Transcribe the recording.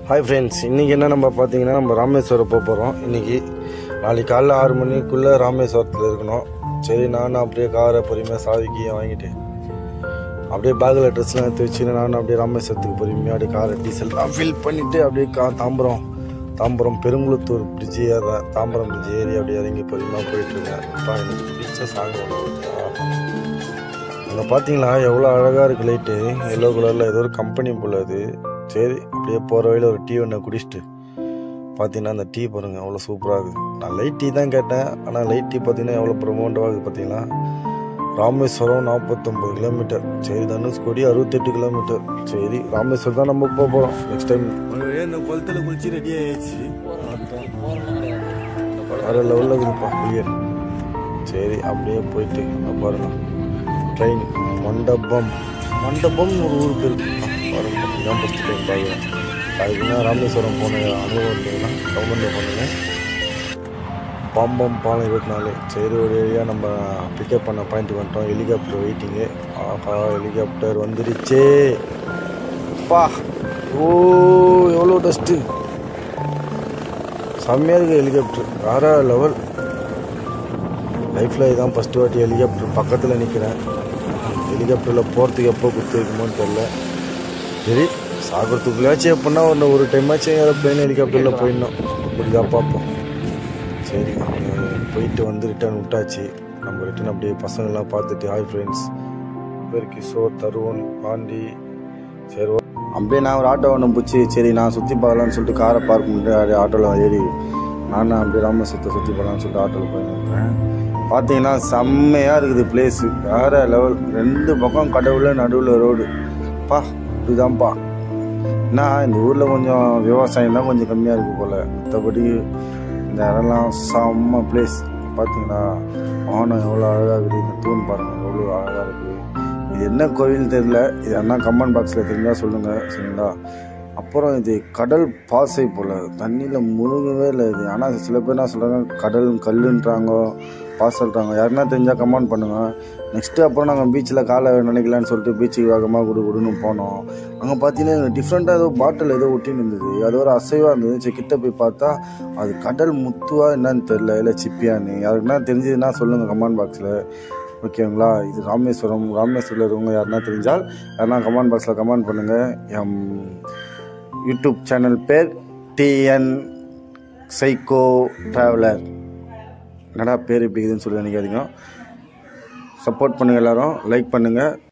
Hi friends இன்றைக்கி என்ன நம்ம பார்த்தீங்கன்னா நம்ம ராமேஸ்வரம் போக போகிறோம் இன்றைக்கி நாளைக்கு காலைல ஆறு மணிக்குள்ளே ராமேஸ்வரத்தில் இருக்கணும் சரி நானும் அப்படியே காரை பொறுமையாக சாவிக்கு வாங்கிட்டு அப்படியே பேக்கில் ட்ரெஸ்லாம் எடுத்து வச்சுன்னு நானும் அப்படியே ராமேஸ்வரத்துக்கு பொறுமையாக அப்படியே காரை டீசல்லாம் ஃபில் பண்ணிவிட்டு அப்படியே கா தாம்பரம் தாம்பரம் பெருங்குளத்தூர் பிரிட்ஜு அதான் தாம்பரம் பிரிட்ஜ் ஏறி அப்படியே இறங்கி பொறுமையாக போயிட்டுருக்கேன் அப்பா எனக்கு பிடிச்ச சாங் ஒன்று வருது. அங்கே பார்த்தீங்களா எவ்வளோ அழகாக இருக்குது லைட்டு எல்லோ கலரில் ஏதோ ஒரு கம்பெனி போல அது சரி அப்படியே போகிற வழியில் ஒரு டீ ஒன்று குடிச்சிட்டு பார்த்தீங்கன்னா அந்த டீ பாருங்க அவ்வளோ சூப்பராக இருக்குது நான் லைட் டீ தான் கேட்டேன் ஆனால் லைட் டீ பார்த்தீங்கன்னா எவ்வளோ ப்ரமோண்டாக இருக்குது பார்த்தீங்களா ராமேஸ்வரம் நாற்பத்தொம்பது கிலோமீட்டர் சரி தனுஷ்கோடி அறுபத்தெட்டு கிலோமீட்டர் சரி ராமேஸ்வரம் தான் நம்ம போக போகிறோம் நெக்ஸ்ட் டைம் இந்த குளத்துல குளிச்சு ரெடி ஆயிடுச்சு வேறு லெவலில் இருக்குதுப்பா வெளியே சரி அப்படியே போயிட்டு அங்க பாருங்க ட்ரெயின் மண்டபம் மண்டபம் ஒரு ஊருக்கு இருக்குப்பா பாருங்க இதான் ஃபஸ்ட் டைம் பார்க்குறேன் அதுக்குன்னா ராமேஸ்வரம் போன அனுபவம் இருந்ததுன்னா கவர்மெண்ட் பண்ணுங்க பாம்பம் பாலம் இருபத்தி நாலு சரி ஒரு ஏரியா நம்ம பிக்கப் பண்ண பாயிண்ட் வந்துட்டோம் ஹெலிகாப்டர் வெயிட்டிங்கு ஆஹா ஹெலிகாப்டர் வந்துருச்சே பா ஓ எவ்வளோ டஸ்ட்டு செம்மையாக இருக்குது ஹெலிகாப்டர் வேற லெவல் லைஃப்பில் இதான் ஃபஸ்ட்டு வாட்டி ஹெலிகாப்டர் பக்கத்தில் நிற்கிறேன் ஹெலிகாப்டரில் போகிறதுக்கு எப்போ குத்து இருக்குமோன்னு தெரில சரி சாகிறதுக்குள்ளாச்சும் எப்படின்னா ஒன்று ஒரு டைமாச்சும் ஏரோப்ளைன் ஹெலிகாப்டரில் போயிடணும் இப்படிதான் பார்ப்போம் சரி அஹ் போயிட்டு வந்து ரிட்டர்ன் விட்டாச்சு நம்ம ரிட்டர்ன் அப்படியே பசங்கள்லாம் பார்த்துட்டு ஹாய் ஃப்ரெண்ட்ஸ் பேர் கிஷோர் தருண் பாண்டி சரி ஓ- அப்படியே நான் ஒரு ஆட்டோ ஒன்று பிடிச்சி சரி நான் சுற்றி பார்க்கலான்னு சொல்லிட்டு காரை பார்க் பண்ணிட்டு அப்படியே ஆட்டோவில் ஏறி நானும் அப்படியே ராமேஸ்வரத்தை சுற்றி பார்க்கலான்னு சொல்லிட்டு ஆட்டோவில் போயிருந்தேன் பார்த்தீங்கன்னா செம்மையாக இருக்குது பிளேஸு வேற லெவல் ரெண்டு பக்கம் கடவுள் நடுவில் ரோடு பா இப்படிதான்ப்பா என்ன இந்த ஊரில் கொஞ்சம் விவசாயம் தான் கொஞ்சம் கம்மியாக இருக்குது போல் மற்றபடி இந்த இடம்லாம் செம்ம பிளேஸ் பார்த்தீங்களா வானம் எவ்வளோ அழகாக இருக்குது இந்த தூண் பாருங்கள் எவ்வளோ அழகாக இருக்குது இது என்ன கோவில் தெரியல இது அண்ணா கமெண்ட் பாக்ஸில் தெரிஞ்சால் சொல்லுங்கள் சரிங்களா அப்புறம் இது கடல் பாசை போல் தண்ணியில் முழுகவே இல்லை இது ஆனால் சில பேர் என்ன சொல்கிறாங்க கடல் கல்லுன்றாங்க பாசல்றாங்க யாருன்னா தெரிஞ்சால் கமெண்ட் பண்ணுங்கள் நெக்ஸ்ட்டு அப்புறம் நாங்கள் பீச்சில் காலை நினைக்கலான்னு சொல்லிட்டு பீச்சுக்கு வேகமாக குடு குடுன்னு போனோம் அங்கே பார்த்தீங்கன்னா டிஃப்ரெண்ட்டாக ஏதோ பாட்டில் ஏதோ ஒட்டின்னு இருந்தது அது ஒரு அசைவாக இருந்தது சரி கிட்ட போய் பார்த்தா அது கடல் முத்துவா என்னன்னு தெரில இல்லை சிப்பியான்னு யாருக்குன்னா தெரிஞ்சதுன்னா சொல்லுங்கள் கமெண்ட் பாக்ஸில் ஓகேங்களா இது ராமேஸ்வரம் ராமேஸ்வரத்தில் இருக்கவங்க யாருன்னா தெரிஞ்சால் யாருன்னா கமெண்ட் பாக்ஸில் கமெண்ட் பண்ணுங்கள் எம் யூடியூப் சேனல் பேர் டிஎன் சைக்கோ ட்ராவலர் என்னடா பேர் இப்படி இருக்குதுன்னு சொல்லி நினைக்காதீங்க சப்போர்ட் பண்ணுங்கள் எல்லாரும் லைக் பண்ணுங்கள்